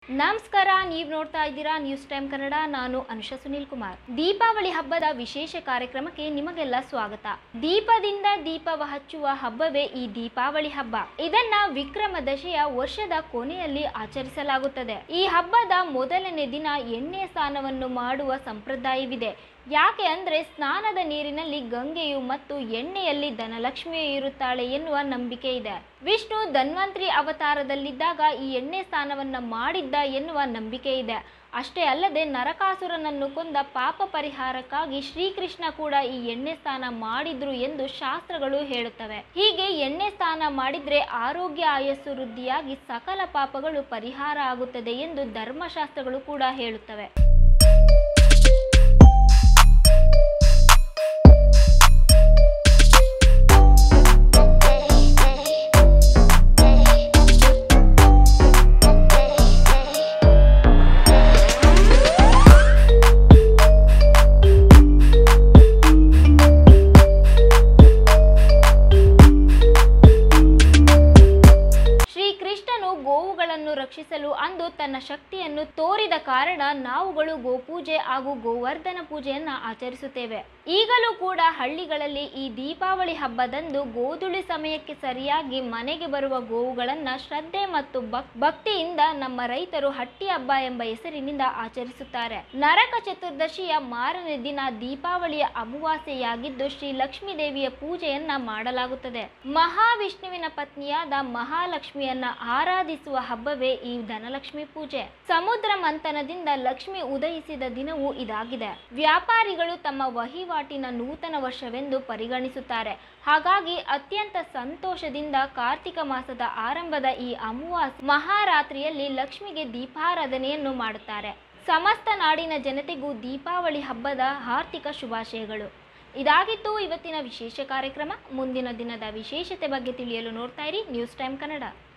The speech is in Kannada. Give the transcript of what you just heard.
ನಮಸ್ಕಾರ ನೀವು ನೋಡ್ತಾ ಇದ್ದೀರಾ ನ್ಯೂಸ್ ಟೈಮ್ ಕನ್ನಡ ನಾನು ಅನುಷಾ ಸುನೀಲ್ ಕುಮಾರ್ ದೀಪಾವಳಿ ಹಬ್ಬದ ವಿಶೇಷ ಕಾರ್ಯಕ್ರಮಕ್ಕೆ ನಿಮಗೆಲ್ಲ ಸ್ವಾಗತ ದೀಪದಿಂದ ದೀಪವ ಹಚ್ಚುವ ಹಬ್ಬವೇ ಈ ದೀಪಾವಳಿ ಹಬ್ಬ ಇದನ್ನ ವಿಕ್ರಮ ದಶೆಯ ವರ್ಷದ ಕೊನೆಯಲ್ಲಿ ಆಚರಿಸಲಾಗುತ್ತದೆ ಈ ಹಬ್ಬದ ಮೊದಲನೇ ದಿನ ಎಣ್ಣೆ ಸ್ನಾನವನ್ನು ಮಾಡುವ ಸಂಪ್ರದಾಯವಿದೆ ಯಾಕೆ ಅಂದ್ರೆ ಸ್ನಾನದ ನೀರಿನಲ್ಲಿ ಗಂಗೆಯು ಮತ್ತು ಎಣ್ಣೆಯಲ್ಲಿ ಧನಲಕ್ಷ್ಮಿಯು ಇರುತ್ತಾಳೆ ಎನ್ನುವ ನಂಬಿಕೆ ಇದೆ ವಿಷ್ಣು ಧನ್ವಂತ್ರಿ ಅವತಾರದಲ್ಲಿದ್ದಾಗ ಈ ಎಣ್ಣೆ ಸ್ನಾನವನ್ನ ಮಾಡಿದ್ದ ಎನ್ನುವ ನಂಬಿಕೆ ಇದೆ ಅಷ್ಟೇ ಅಲ್ಲದೆ ನರಕಾಸುರನನ್ನು ಕೊಂದ ಪಾಪ ಪರಿಹಾರಕ್ಕಾಗಿ ಶ್ರೀಕೃಷ್ಣ ಕೂಡ ಈ ಎಣ್ಣೆ ಸ್ನಾನ ಮಾಡಿದ್ರು ಎಂದು ಶಾಸ್ತ್ರಗಳು ಹೇಳುತ್ತವೆ ಹೀಗೆ ಎಣ್ಣೆ ಸ್ನಾನ ಮಾಡಿದ್ರೆ ಆರೋಗ್ಯ ಆಯಸ್ಸು ವೃದ್ಧಿಯಾಗಿ ಸಕಲ ಪಾಪಗಳು ಪರಿಹಾರ ಆಗುತ್ತದೆ ಎಂದು ಧರ್ಮಶಾಸ್ತ್ರಗಳು ಕೂಡ ಹೇಳುತ್ತವೆ ಶ್ರೀಕೃಷ್ಣನು ಗೋವುಗಳನ್ನು ರಕ್ಷಿಸಲು ಅಂದು ತನ್ನ ಶಕ್ತಿಯನ್ನು ತೋರಿದ ಕಾರಣ ನಾವುಗಳು ಗೋಪೂಜೆ ಹಾಗೂ ಗೋವರ್ಧನ ಪೂಜೆಯನ್ನ ಆಚರಿಸುತ್ತೇವೆ ಈಗಲೂ ಕೂಡ ಹಳ್ಳಿಗಳಲ್ಲಿ ಈ ದೀಪಾವಳಿ ಹಬ್ಬದಂದು ಗೋಧುಳಿ ಸಮಯಕ್ಕೆ ಸರಿಯಾಗಿ ಮನೆಗೆ ಬರುವ ಗೋವುಗಳನ್ನ ಶ್ರದ್ಧೆ ಮತ್ತು ಭಕ್- ಭಕ್ತಿಯಿಂದ ನಮ್ಮ ರೈತರು ಹಟ್ಟಿ ಹಬ್ಬ ಎಂಬ ಹೆಸರಿನಿಂದ ಆಚರಿಸುತ್ತಾರೆ ನರಕ ಚತುರ್ದಶಿಯ ಮಾರನೇ ದಿನ ದೀಪಾವಳಿಯ ಅಮಾವಾಸ್ಯೆಯಾಗಿದ್ದು ಶ್ರೀ ಲಕ್ಷ್ಮೀ ದೇವಿಯ ಪೂಜೆಯನ್ನ ಮಾಡಲಾಗುತ್ತದೆ ಮಹಾವಿಷ್ಣುವಿನ ಪತ್ನಿಯಾದ ಮಹಾಲಕ್ಷ್ಮಿಯನ್ನ ಆರಾಧಿಸುವ ಹಬ್ಬವೇ ಈ ಧನಲಕ್ಷ್ಮಿ ಪೂಜೆ ಸಮುದ್ರ ಮಂಥನದಿಂದ ಲಕ್ಷ್ಮಿ ಉದಯಿಸಿದ ದಿನವೂ ಇದಾಗಿದೆ ವ್ಯಾಪಾರಿಗಳು ತಮ್ಮ ವಹಿವಾಟಿನ ನೂತನ ವರ್ಷವೆಂದು ಪರಿಗಣಿಸುತ್ತಾರೆ ಹಾಗಾಗಿ ಅತ್ಯಂತ ಸಂತೋಷದಿಂದ ಕಾರ್ತಿಕ ಮಾಸದ ಆರಂಭದ ಈ ಅಮಾವಾಸ್ಯೆ ಮಹಾರಾತ್ರಿಯಲ್ಲಿ ಲಕ್ಷ್ಮಿಗೆ ದೀಪಾರಾಧನೆಯನ್ನು ಮಾಡುತ್ತಾರೆ ಸಮಸ್ತ ನಾಡಿನ ಜನತೆಗೂ ದೀಪಾವಳಿ ಹಬ್ಬದ ಆರ್ಥಿಕ ಶುಭಾಶಯಗಳು ಇದಾಗಿತ್ತು ಇವತ್ತಿನ ವಿಶೇಷ ಕಾರ್ಯಕ್ರಮ ಮುಂದಿನ ದಿನದ ವಿಶೇಷತೆ ಬಗ್ಗೆ ತಿಳಿಯಲು ನೋಡ್ತಾ ಇರಿ ನ್ಯೂಸ್ ಟೈಮ್ ಕನ್ನಡ